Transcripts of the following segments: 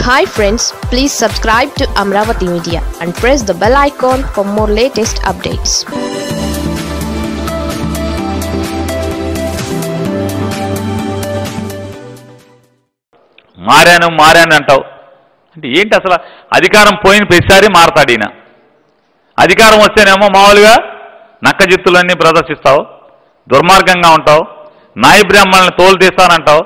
hi friends please subscribe to Amaravati media and press the bell icon for more latest updates మారాను మారాను అంటావు అంటే ఏంటి అసలు అధికారం పోయిన ప్రతిసారి మారతాడు ఈయన అధికారం వస్తేనేమో మామూలుగా నక్క జిత్తులన్నీ ప్రదర్శిస్తావు దుర్మార్గంగా ఉంటావు నాయ బ్రాహ్మణులను తోలు తీస్తానంటావు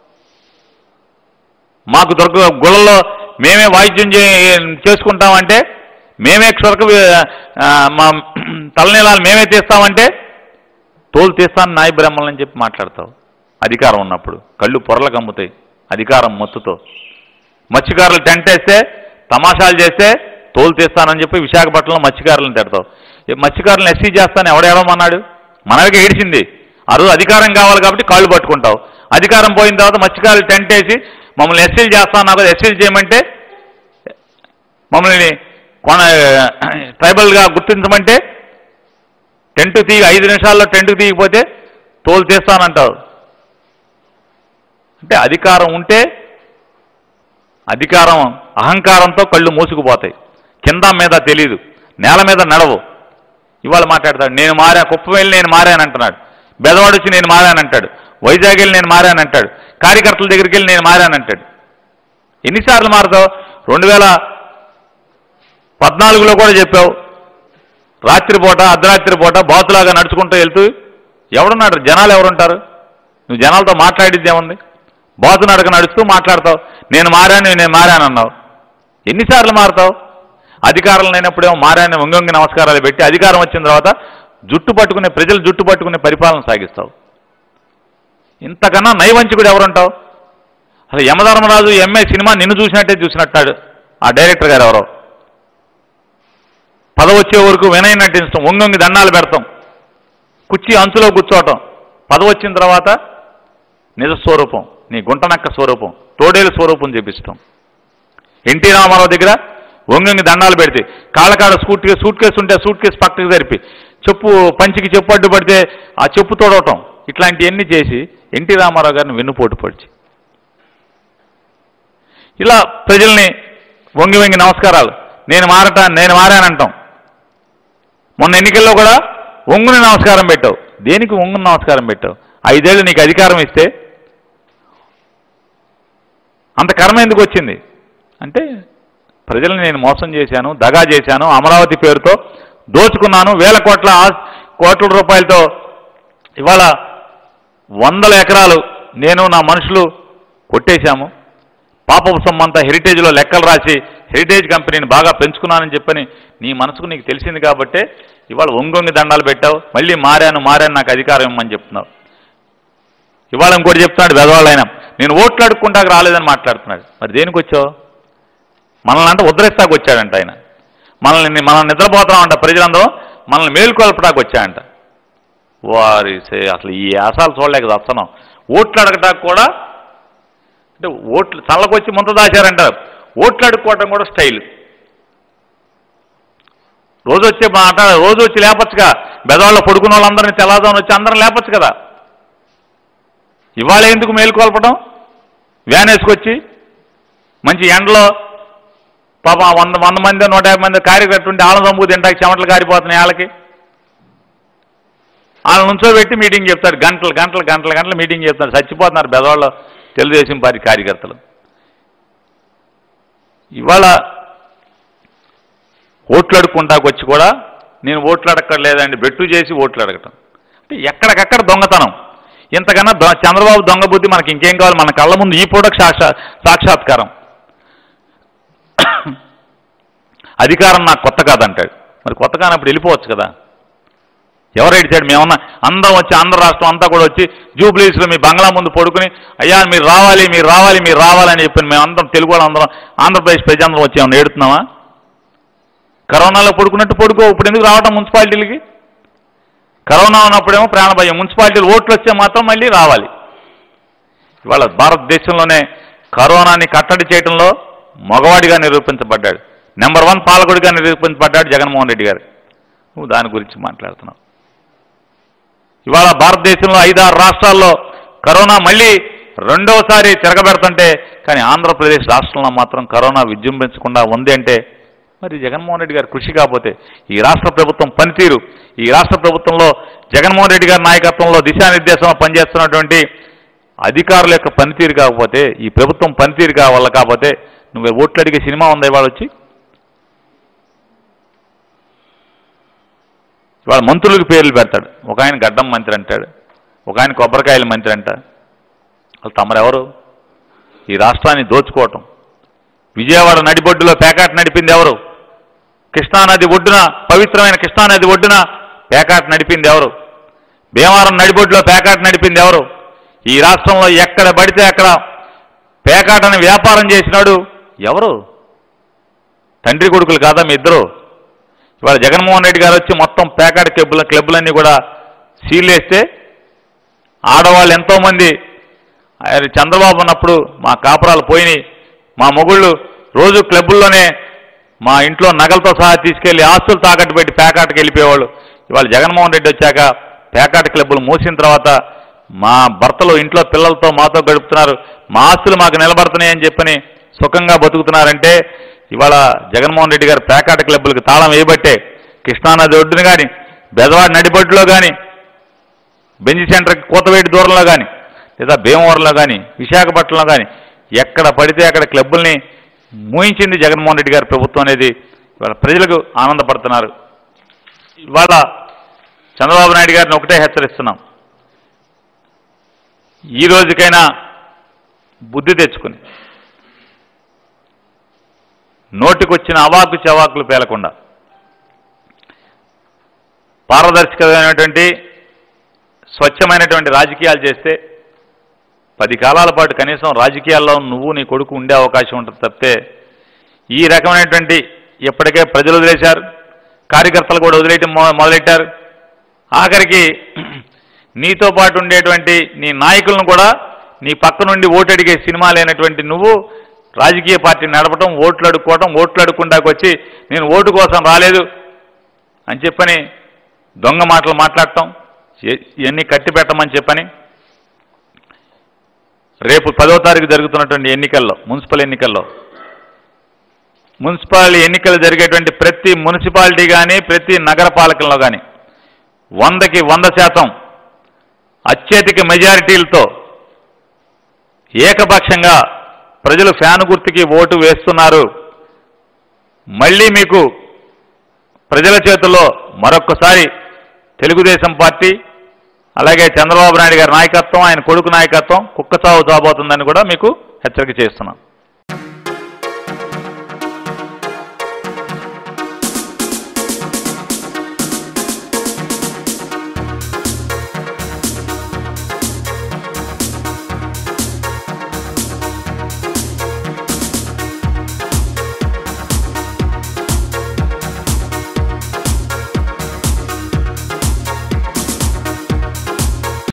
మాకు దొరక గుళ్ళలో మేమే వాయిద్యం చే చేసుకుంటామంటే మేమే క్షురక ఆ, మా తలనీలాలు మేమే తీస్తామంటే తోలు తీస్తాను నాయ బ్రాహ్మణులు అని చెప్పి మాట్లాడతావు అధికారం ఉన్నప్పుడు కళ్ళు పొరలకు అమ్ముతాయి అధికారం మత్తుతో మత్స్యకారులు టెంట్ వేస్తే తమాషాలు చేస్తే తోలు తీస్తానని చెప్పి విశాఖపట్నంలో మత్స్యకారులను తిడతావు ఈ మత్స్యకారులను ఎస్సీ చేస్తాను ఎవడేడమన్నాడు మనకి ఏడిచింది ఆ రోజు అధికారం కావాలి కాబట్టి కాళ్ళు పట్టుకుంటావు అధికారం పోయిన తర్వాత మత్స్యకారులు టెంట్ వేసి మమ్మల్ని ఎస్సీలు చేస్తాను కదా ఎస్సీలు చేయమంటే మమ్మల్ని కొన ట్రైబల్గా గుర్తించమంటే టెంట్ తీగి ఐదు నిమిషాల్లో టెంట్ తీయకపోతే తోలు తీస్తానంటావు అంటే అధికారం ఉంటే అధికారం అహంకారంతో కళ్ళు మూసుకుపోతాయి కింద మీద తెలీదు నేల మీద నడవు ఇవాళ మాట్లాడతాడు నేను మారా కుప్ప వెళ్ళి నేను మారానంటున్నాడు బెదవాడు వచ్చి నేను మారానంటాడు వైజాగ్ వెళ్ళి నేను మారానంటాడు కార్యకర్తల దగ్గరికి వెళ్ళి నేను మారానంటాడు ఎన్నిసార్లు మారుతావు రెండు వేల పద్నాలుగులో కూడా చెప్పావు రాత్రిపూట అర్ధరాత్రి పూట బాతులాగా నడుచుకుంటూ వెళ్తూ ఎవడున్నాడు జనాలు ఎవరుంటారు నువ్వు జనాలతో మాట్లాడిద్ది ఏముంది బాతు నడక నడుస్తూ మాట్లాడతావు నేను మారాను నేను మారాను అన్నావు ఎన్నిసార్లు మారుతావు అధికారం లేనప్పుడేమో మారాను వంగొంగి నమస్కారాలు పెట్టి అధికారం వచ్చిన తర్వాత జుట్టు పట్టుకునే ప్రజలు జుట్టు పట్టుకునే పరిపాలన సాగిస్తావు ఇంతకన్నా నైవంచకుడు ఎవరుంటావు అసలు యమధర్మరాజు ఎంఏ సినిమా నిన్ను చూసినట్టే చూసినట్టాడు ఆ డైరెక్టర్ గారు ఎవరో పదవచ్చే వరకు వినయ నటించడం వంగొంగి దండాలు పెడతాం కుర్చీ అంచులో కూర్చోవటం పదవచ్చిన తర్వాత నిజ స్వరూపం నీ గుంటనక్క స్వరూపం తోడేలు స్వరూపం చూపిస్తాం ఎన్టీ రామారావు దగ్గర వంగంగి దండాలు పెడితే కాళ్ళకాడ సూట్ కేసు సూట్ కేసు ఉంటే సూట్ కేసు పక్కకి జరిపి చెప్పు పంచికి చెప్పు అడ్డు పడితే ఆ చెప్పు తోడవటం ఇట్లాంటివన్నీ చేసి ఎన్టీ రామారావు గారిని వెన్నుపోటు పొడిచి ఇలా ప్రజల్ని వంగి వంగి నమస్కారాలు నేను మారటా నేను మారానంటాం మొన్న ఎన్నికల్లో కూడా ఒంగుని నమస్కారం పెట్టావు దేనికి ఒంగుని నమస్కారం పెట్టావు ఐదేళ్ళు నీకు అధికారం ఇస్తే అంత కర్మ ఎందుకు వచ్చింది అంటే ప్రజల్ని నేను మోసం చేశాను దగా చేశాను అమరావతి పేరుతో దోచుకున్నాను వేల కోట్ల ఆ- కోట్ల రూపాయలతో ఇవాళ వందల ఎకరాలు నేను నా మనుషులు కొట్టేశాము పాపపు సొమ్మంతా హెరిటేజ్లో లెక్కలు రాసి హెరిటేజ్ కంపెనీని బాగా పెంచుకున్నానని చెప్పని నీ మనసుకు నీకు తెలిసింది కాబట్టే ఇవాళ ఒంగొంగి దండాలు పెట్టావు మళ్ళీ మారాను మారాను నాకు అధికారం ఇమ్మని చెప్తున్నావు ఇవాళ ఇంకోటి చెప్తున్నాడు పెదవాళ్ళైనా నేను ఓట్లు అడుక్కుంటాక రాలేదని మాట్లాడుతున్నాడు మరి దేనికి వచ్చావు మనల్ని అంటే ఉద్ధరిస్తాకు వచ్చాడంట ఆయన మనల్ని మనం నిద్రపోతున్నామంట ప్రజలందరూ మనల్ని మేలుకొల్పడానికి వచ్చాడంట వారి సే- అసలు ఈ ఆశాలు చూడలేక వస్తున్నాం ఓట్లు అడగటానికి కూడా అంటే ఓట్లు చల్లకొచ్చి ముంత దాచారంటారు ఓట్లు అడుక్కోవటం కూడా స్టైల్ రోజు వచ్చే మాట రోజు వచ్చి లేపచ్చుగా బెదవాళ్ళ పడుకున్న వాళ్ళందరినీ తెల్లదాని వచ్చి అందరం లేపచ్చు కదా ఇవాళ ఎందుకు మేలుకొల్పడం వ్యాన్ వేసుకొచ్చి మంచి ఎండలో పాపం ఆ వంద వంద మంది నూట యాభై మంది కార్యకర్తలు ఉంటే ఆళ్ళ సంబూ తింటాకి చెమటలు కారిపోతున్నాయి వాళ్ళకి వాళ్ళ నుంచో పెట్టి మీటింగ్ చెప్తారు గంటలు గంటలు గంటలు గంటలు మీటింగ్ చెప్తారు చచ్చిపోతున్నారు బెదవాళ్ళ తెలుగుదేశం పార్టీ కార్యకర్తలు ఇవాళ ఓట్లు అడుక్కుంటాకు వచ్చి కూడా నేను ఓట్లు అడగలేదండి బెట్టు చేసి ఓట్లు అడగటం అంటే ఎక్కడికక్కడ దొంగతనం ఇంతకన్నా దొ- చంద్రబాబు దొంగ బుద్ధి మనకి ఇంకేం కావాలి మన కళ్ళ ముందు ఈ పూటకు సాక్షా సాక్షాత్కారం అధికారం నాకు కొత్త కాదంటాడు మరి కొత్త కానప్పుడు వెళ్ళిపోవచ్చు కదా ఎవరు ఏడిచాడు మేమన్నా అందరం వచ్చి ఆంధ్ర రాష్ట్రం అంతా కూడా వచ్చి జూబ్లీస్లో మీ బంగ్లా ముందు పడుకుని అయ్యా మీరు రావాలి మీరు రావాలి మీరు రావాలని చెప్పి మేమందరం తెలుగు వాళ్ళందరం ఆంధ్రప్రదేశ్ ప్రజలందరం వచ్చి ఏమన్నా ఏడుతున్నామా కరోనాలో పడుకున్నట్టు పడుకో ఇప్పుడు ఎందుకు రావటం మున్సిపాలిటీలకి కరోనా ఉన్నప్పుడేమో ప్రాణభయం మున్సిపాలిటీలు ఓట్లు వస్తే మాత్రం మళ్ళీ రావాలి ఇవాళ భారతదేశంలోనే కరోనాని కట్టడి చేయడంలో మగవాడిగా నిరూపించబడ్డాడు నెంబర్ వన్ పాలకుడిగా నిరూపించబడ్డాడు జగన్మోహన్ రెడ్డి గారు నువ్వు దాని గురించి మాట్లాడుతున్నావు ఇవాళ భారతదేశంలో ఐదారు రాష్ట్రాల్లో కరోనా మళ్ళీ రెండవసారి తిరగబెడుతుంటే కానీ ఆంధ్రప్రదేశ్ రాష్ట్రంలో మాత్రం కరోనా విజృంభించకుండా ఉంది అంటే మరి జగన్మోహన్ రెడ్డి గారి కృషి కాకపోతే ఈ రాష్ట్ర ప్రభుత్వం పనితీరు ఈ రాష్ట్ర ప్రభుత్వంలో జగన్మోహన్ రెడ్డి గారి నాయకత్వంలో దిశానిర్దేశంలో పనిచేస్తున్నటువంటి అధికారుల యొక్క పనితీరు కాకపోతే ఈ ప్రభుత్వం పనితీరు కావాల కాకపోతే నువ్వు ఓట్లు అడిగే సినిమా ఉంది ఇవాళ వచ్చి ఇవాళ మంత్రులకు పేర్లు పెడతాడు ఒక ఆయన గడ్డం మంత్రి అంటాడు ఒక ఆయన కొబ్బరికాయల మంత్రి అంట వాళ్ళు తమరెవరు ఈ రాష్ట్రాన్ని దోచుకోవటం విజయవాడ నడిబొడ్డులో పేకాట నడిపింది ఎవరు కృష్ణానది ఒడ్డున పవిత్రమైన కృష్ణానది ఒడ్డున పేకాట నడిపింది ఎవరు భీమవరం నడిబొడ్డులో పేకాట నడిపింది ఎవరు ఈ రాష్ట్రంలో ఎక్కడ పడితే అక్కడ పేకాటని వ్యాపారం చేసినాడు ఎవరు తండ్రి కొడుకులు కాదా మీ ఇద్దరు ఇవాళ జగన్మోహన్ రెడ్డి గారు వచ్చి మొత్తం పేకాట క్లబ్బుల క్లబ్బులన్నీ కూడా సీల్ వేస్తే ఆడవాళ్ళు ఎంతోమంది ఆయన చంద్రబాబు ఉన్నప్పుడు మా కాపురాలు పోయినాయి మా మొగుళ్ళు రోజు క్లబ్బుల్లోనే మా ఇంట్లో నగలతో సహా తీసుకెళ్లి ఆస్తులు తాకట్టు పెట్టి పేకాటకి వెళ్ళిపోయేవాళ్ళు ఇవాళ జగన్మోహన్ రెడ్డి వచ్చాక పేకాట క్లబ్బులు మూసిన తర్వాత మా భర్తలు ఇంట్లో పిల్లలతో మాతో గడుపుతున్నారు మా ఆస్తులు మాకు నిలబడుతున్నాయని చెప్పని సుఖంగా బతుకుతున్నారంటే ఇవాళ జగన్మోహన్ రెడ్డి గారు పేకాట క్లబ్బులకు తాళం వేయబట్టే కృష్ణానది ఒడ్డున కానీ బెదవాడ నడిబొడ్డులో కానీ బెంజి సెంటర్కి కోతవేటి దూరంలో కానీ లేదా భీమవరంలో కానీ విశాఖపట్నంలో కానీ ఎక్కడ పడితే అక్కడ క్లబ్బుల్ని మూయించింది జగన్మోహన్ రెడ్డి గారి ప్రభుత్వం అనేది ఇవాళ ప్రజలకు ఆనందపడుతున్నారు ఇవాళ చంద్రబాబు నాయుడు గారిని ఒకటే హెచ్చరిస్తున్నాం ఈ రోజుకైనా బుద్ధి తెచ్చుకుని నోటికొచ్చిన అవాకు చవాకులు పేలకుండా పారదర్శకమైనటువంటి స్వచ్ఛమైనటువంటి రాజకీయాలు చేస్తే పది కాలాల పాటు కనీసం రాజకీయాల్లో నువ్వు నీ కొడుకు ఉండే అవకాశం ఉంటుంది తప్పితే ఈ రకమైనటువంటి ఇప్పటికే ప్రజలు వదిలేశారు కార్యకర్తలు కూడా వదిలేయటం మొ- మొదలెట్టారు ఆఖరికి నీతో పాటు ఉండేటువంటి నీ నాయకులను కూడా నీ పక్క నుండి ఓటు అడిగే సినిమా లేనటువంటి నువ్వు రాజకీయ పార్టీ నడపడం ఓట్లు అడుక్కోవడం ఓట్లు అడుక్కుండాకు వచ్చి నేను ఓటు కోసం రాలేదు అని చెప్పని దొంగ మాటలు మాట్లాడటం ఇ- ఇవన్నీ కట్టి పెట్టమని చెప్పని రేపు పదో తారీఖు జరుగుతున్నటువంటి ఎన్నికల్లో మున్సిపల్ ఎన్నికల్లో మున్సిపల్ ఎన్నికలు జరిగేటువంటి ప్రతి మున్సిపాలిటీ కానీ ప్రతి నగరపాలకంలో కానీ వందకి వంద శాతం అత్యధిక మెజారిటీలతో ఏకపక్షంగా ప్రజలు ఫ్యాను గుర్తుకి ఓటు వేస్తున్నారు మళ్ళీ మీకు ప్రజల చేతుల్లో మరొక్కసారి తెలుగుదేశం పార్టీ అలాగే చంద్రబాబు నాయుడు గారి నాయకత్వం ఆయన కొడుకు నాయకత్వం కుక్క చావు చాబోతుందని కూడా మీకు హెచ్చరిక చేస్తున్నాం